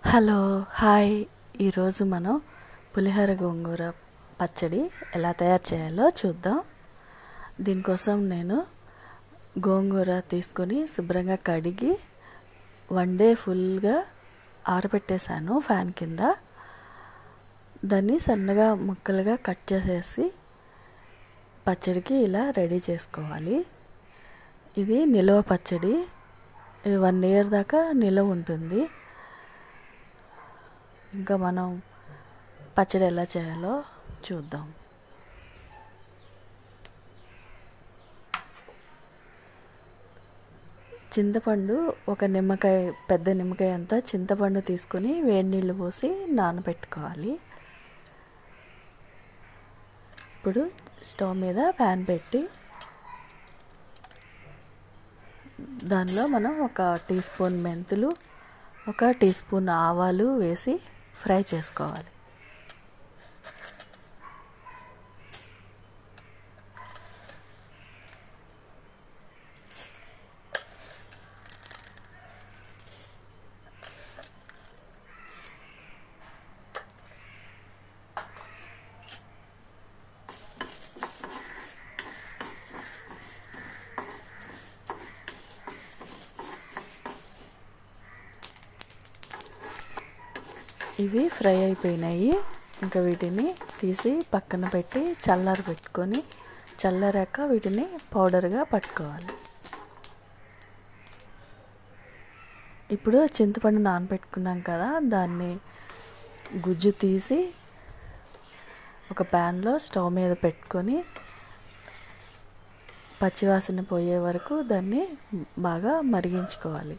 hello hi ఈరోజు మనం పులిహోర గోంగూర పచ్చడి ఎలా తయారు చేయాలో చూద్దాం దీనికోసం నేను గోంగూర తీసుకొని శుభ్రంగా కడిగి వన్ డే ఫుల్గా ఆరబెట్టేశాను ఫ్యాన్ కింద దాన్ని సన్నగా ముక్కలుగా కట్ చేసేసి పచ్చడికి ఇలా రెడీ చేసుకోవాలి ఇది నిల్వ పచ్చడి ఇది వన్ ఇయర్ దాకా నిల్వ ఉంటుంది ఇంకా మనం పచ్చడి ఎలా చేయాలో చూద్దాం చింతపండు ఒక నిమ్మకాయ పెద్ద నిమ్మకాయ అంతా చింతపండు తీసుకొని వేడి నీళ్ళు పోసి నానబెట్టుకోవాలి ఇప్పుడు స్టవ్ మీద ప్యాన్ పెట్టి దానిలో మనం ఒక టీ స్పూన్ మెంతులు ఒక టీ స్పూన్ ఆవాలు వేసి ఫ్రై చేసుకోవాలి ఇవి ఫ్రై అయిపోయినాయి ఇంకా వీటిని తీసి పక్కన పెట్టి చల్లారి పెట్టుకొని చల్లారాక వీటిని పౌడర్గా పట్టుకోవాలి ఇప్పుడు చింతపండు నానబెట్టుకున్నాం కదా దాన్ని గుజ్జు తీసి ఒక ప్యాన్లో స్టవ్ మీద పెట్టుకొని పచ్చివాసన పోయే వరకు దాన్ని బాగా మరిగించుకోవాలి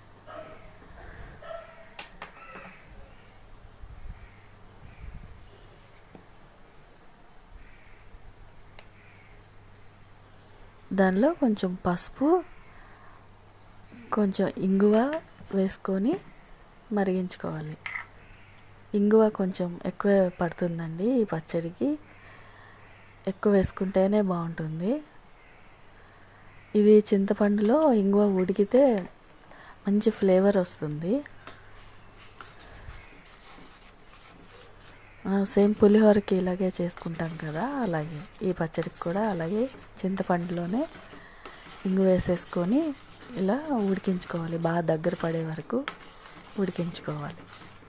దానిలో కొంచెం పసుపు కొంచెం ఇంగువ వేసుకొని మరిగించుకోవాలి ఇంగువ కొంచెం ఎక్కువ పడుతుందండి ఈ పచ్చడికి ఎక్కువ వేసుకుంటేనే బాగుంటుంది ఇది చింతపండులో ఇంగువ ఉడికితే మంచి ఫ్లేవర్ వస్తుంది మనం సేమ్ పులిహోరకి ఇలాగే చేసుకుంటాం కదా అలాగే ఈ పచ్చడికి కూడా అలాగే చింతపండులోనే ఇంగు వేసేసుకొని ఇలా ఉడికించుకోవాలి బాగా దగ్గర పడే వరకు ఉడికించుకోవాలి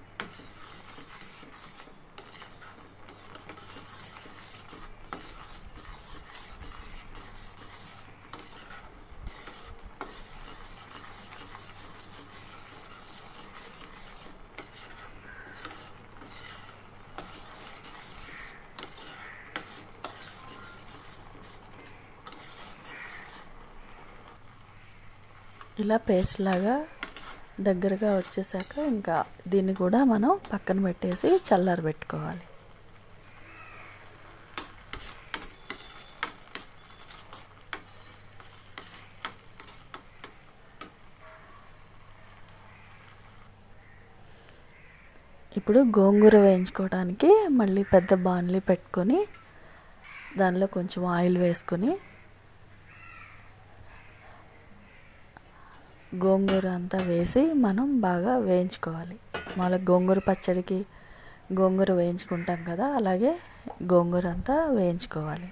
ఇలా పేస్ట్ లాగా దగ్గరగా వచ్చేసాక ఇంకా దీన్ని కూడా మనం పక్కన పెట్టేసి చల్లారి పెట్టుకోవాలి ఇప్పుడు గోంగూర వేయించుకోవడానికి మళ్ళీ పెద్ద బాణలి పెట్టుకొని దానిలో కొంచెం ఆయిల్ వేసుకొని గోంగూర అంతా వేసి మనం బాగా వేయించుకోవాలి మళ్ళీ గోంగూర పచ్చడికి గోంగూర వేయించుకుంటాం కదా అలాగే గోంగూర అంతా వేయించుకోవాలి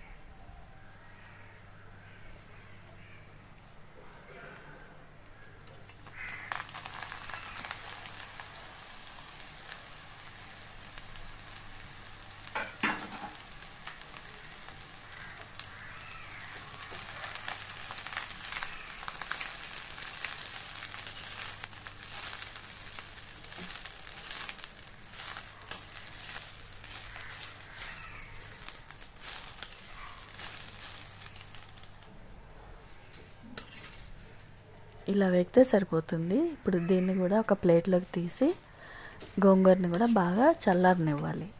ఇలా వేగితే సరిపోతుంది ఇప్పుడు దీన్ని కూడా ఒక ప్లేట్లోకి తీసి గోంగూరని కూడా బాగా చల్లారనివ్వాలి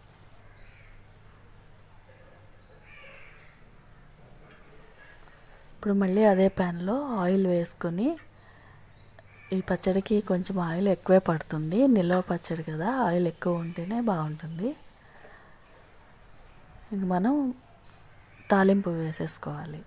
ఇప్పుడు మళ్ళీ అదే ప్యాన్లో ఆయిల్ వేసుకొని ఈ పచ్చడికి కొంచెం ఆయిల్ ఎక్కువే పడుతుంది నిల్వ పచ్చడి కదా ఆయిల్ ఎక్కువ ఉంటేనే బాగుంటుంది ఇంక మనం తాలింపు వేసేసుకోవాలి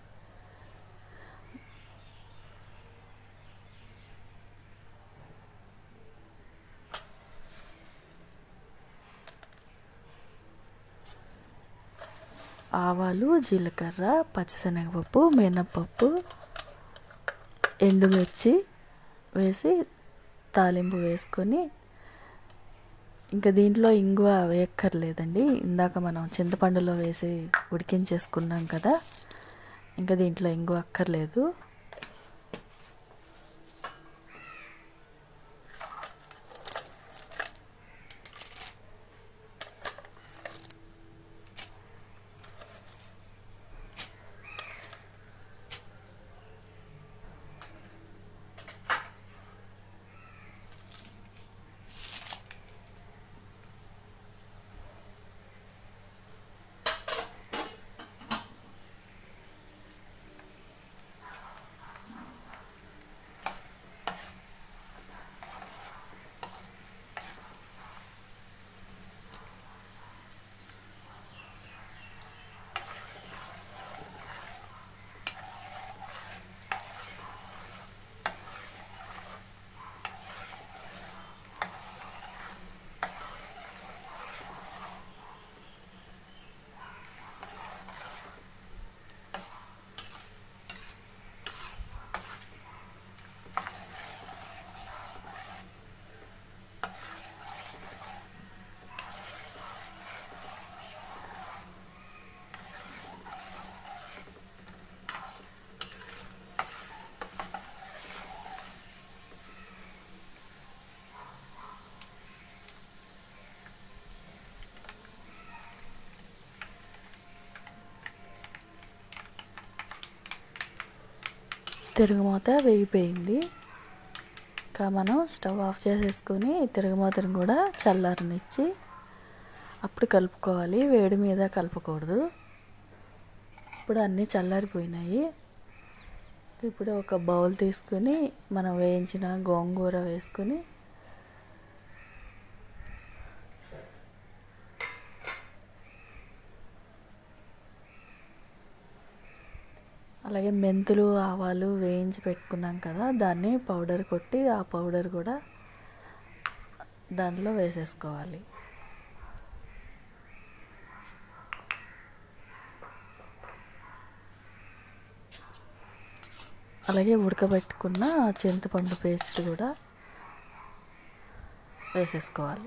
ఆవాలు జీలకర్ర పచ్చిశనగపప్పు మినప్పప్పు ఎండుమిర్చి వేసి తాలింపు వేసుకొని ఇంకా దీంట్లో ఇంగువ వేయక్కర్లేదండి ఇందాక మనం చింతపండులో వేసి ఉడికించేసుకున్నాం కదా ఇంకా దీంట్లో ఇంగువ అక్కర్లేదు తిరుగుమూత వేగిపోయింది ఇంకా మనం స్టవ్ ఆఫ్ చేసేసుకొని తిరుగుమూతను కూడా చల్లారనిచ్చి అప్పుడు కలుపుకోవాలి వేడి మీద కలపకూడదు ఇప్పుడు అన్నీ చల్లారిపోయినాయి ఇప్పుడు ఒక బౌల్ తీసుకొని మనం వేయించిన గోంగూర వేసుకొని అలాగే మెంతులు ఆవాలు వేయించి పెట్టుకున్నాం కదా దాన్ని పౌడర్ కొట్టి ఆ పౌడర్ కూడా దానిలో వేసేసుకోవాలి అలాగే ఉడకబెట్టుకున్న చింతపండు పేస్ట్ కూడా వేసేసుకోవాలి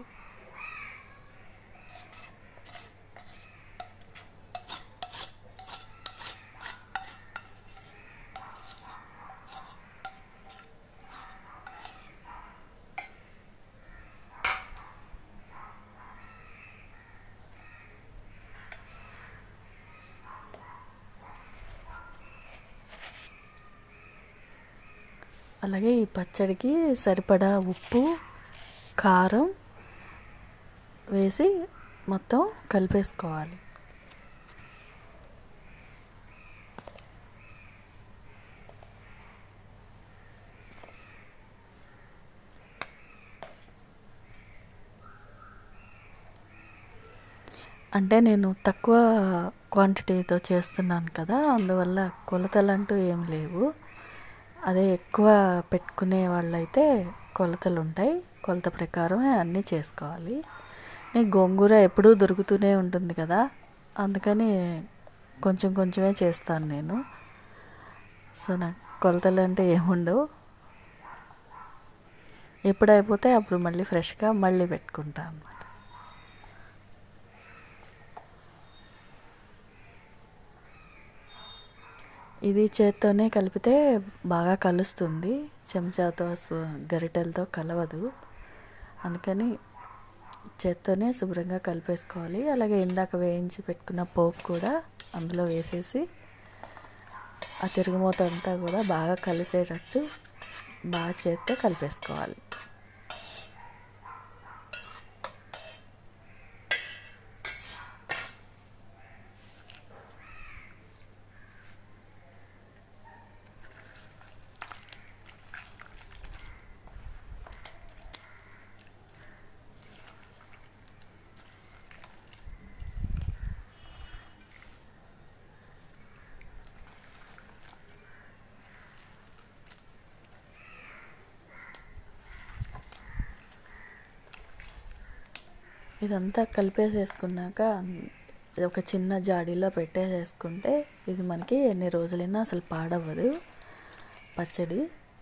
అలాగే ఈ పచ్చడికి సరిపడా ఉప్పు కారం వేసి మొత్తం కలిపేసుకోవాలి అంటే నేను తక్కువ క్వాంటిటీతో చేస్తున్నాను కదా అందువల్ల కొలతలు అంటూ ఏం లేవు అదే ఎక్కువ పెట్టుకునే వాళ్ళైతే కొలతలు ఉంటాయి కొలత ప్రకారమే అన్నీ చేసుకోవాలి నేను గోంగూర ఎప్పుడూ దొరుకుతూనే ఉంటుంది కదా అందుకని కొంచెం కొంచెమే చేస్తాను నేను సో నాకు కొలతలు అంటే ఏముండవు ఎప్పుడు అయిపోతే అప్పుడు మళ్ళీ ఫ్రెష్గా మళ్ళీ పెట్టుకుంటాను అన్నమాట ఇది చేత్తోనే కలిపితే బాగా కలుస్తుంది చెంచాతో స్పూ గరిటెలతో కలవదు అందుకని చేత్తోనే శుభ్రంగా కలిపేసుకోవాలి అలాగే ఇందాక వేయించి పెట్టుకున్న పోపు కూడా అందులో వేసేసి ఆ తిరుగుమూత అంతా కూడా బాగా కలిసేటట్టు బాగా చేత్తో కలిపేసుకోవాలి ఇదంతా కలిపేసేసుకున్నాక ఒక చిన్న జాడీలో పెట్టేసేసుకుంటే ఇది మనకి ఎన్ని రోజులైనా అసలు పాడవ్వదు పచ్చడి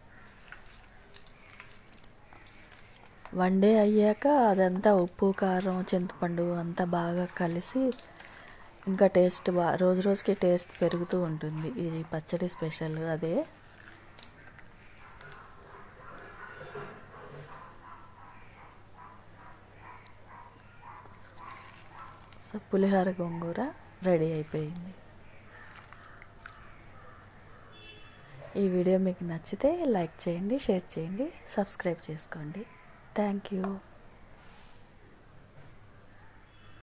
వన్ డే అయ్యాక అదంతా ఉప్పు కారం చింతపండు అంతా బాగా కలిసి ఇంకా టేస్ట్ బా రోజు రోజుకి టేస్ట్ పెరుగుతూ ఉంటుంది ఇది పచ్చడి స్పెషల్ అదే సో పులిహోర గోంగూర రెడీ అయిపోయింది ఈ వీడియో మీకు నచ్చితే లైక్ చేయండి షేర్ చేయండి సబ్స్క్రైబ్ చేసుకోండి థ్యాంక్ యూ